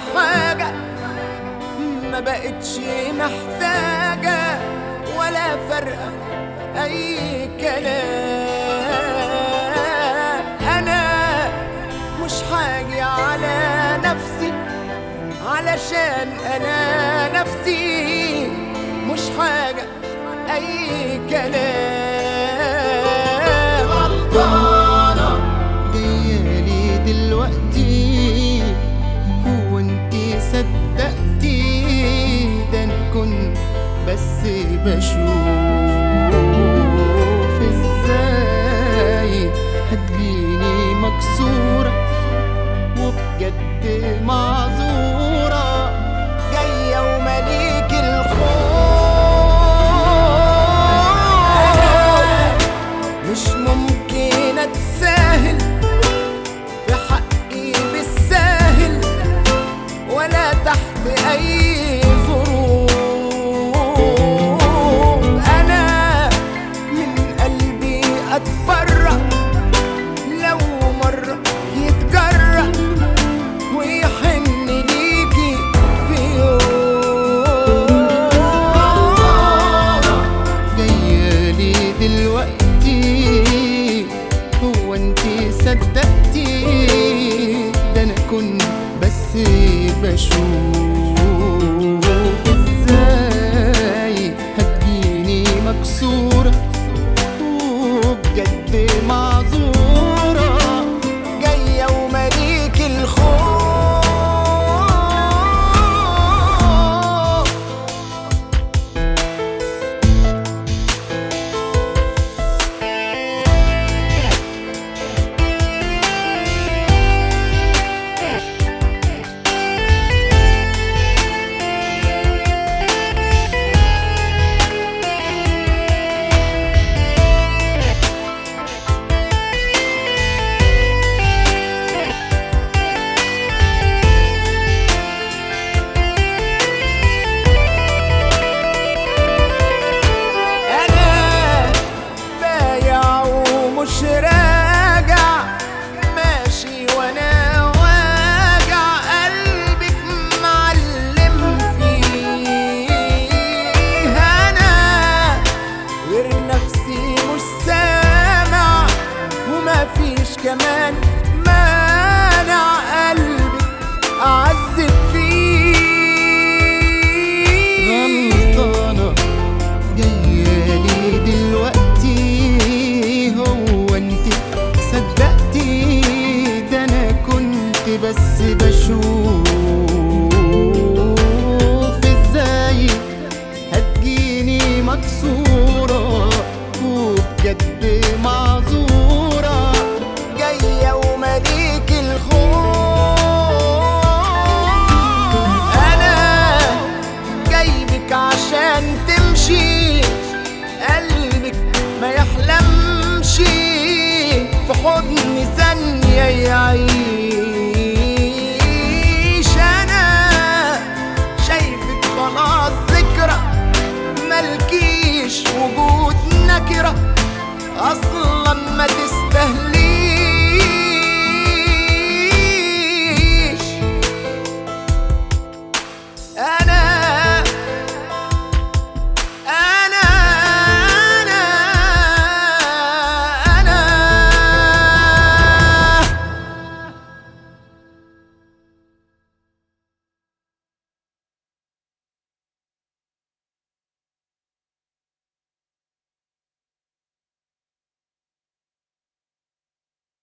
حاجة ما بقتش محتاجة ولا فرقة أي كلام أنا مش حاجي على نفسي علشان أنا نفسي مش حاجة أي كلام غلطانة جايالي دلوقتي هو انتي صدقتي ده انا كنت بس بشوف ازاي هتجيني مكسورة وبجد معذورة جاية ومليك الخوف مش ممكن اتساهل في حقي بالساهل ولا تحت اي ظروف انا من قلبي اتبرأ لو مرة يتجرأ ويحن ليكي في يوم جايالي دلوقتي هو انتي صدقتي ده انا كنت بس بشوف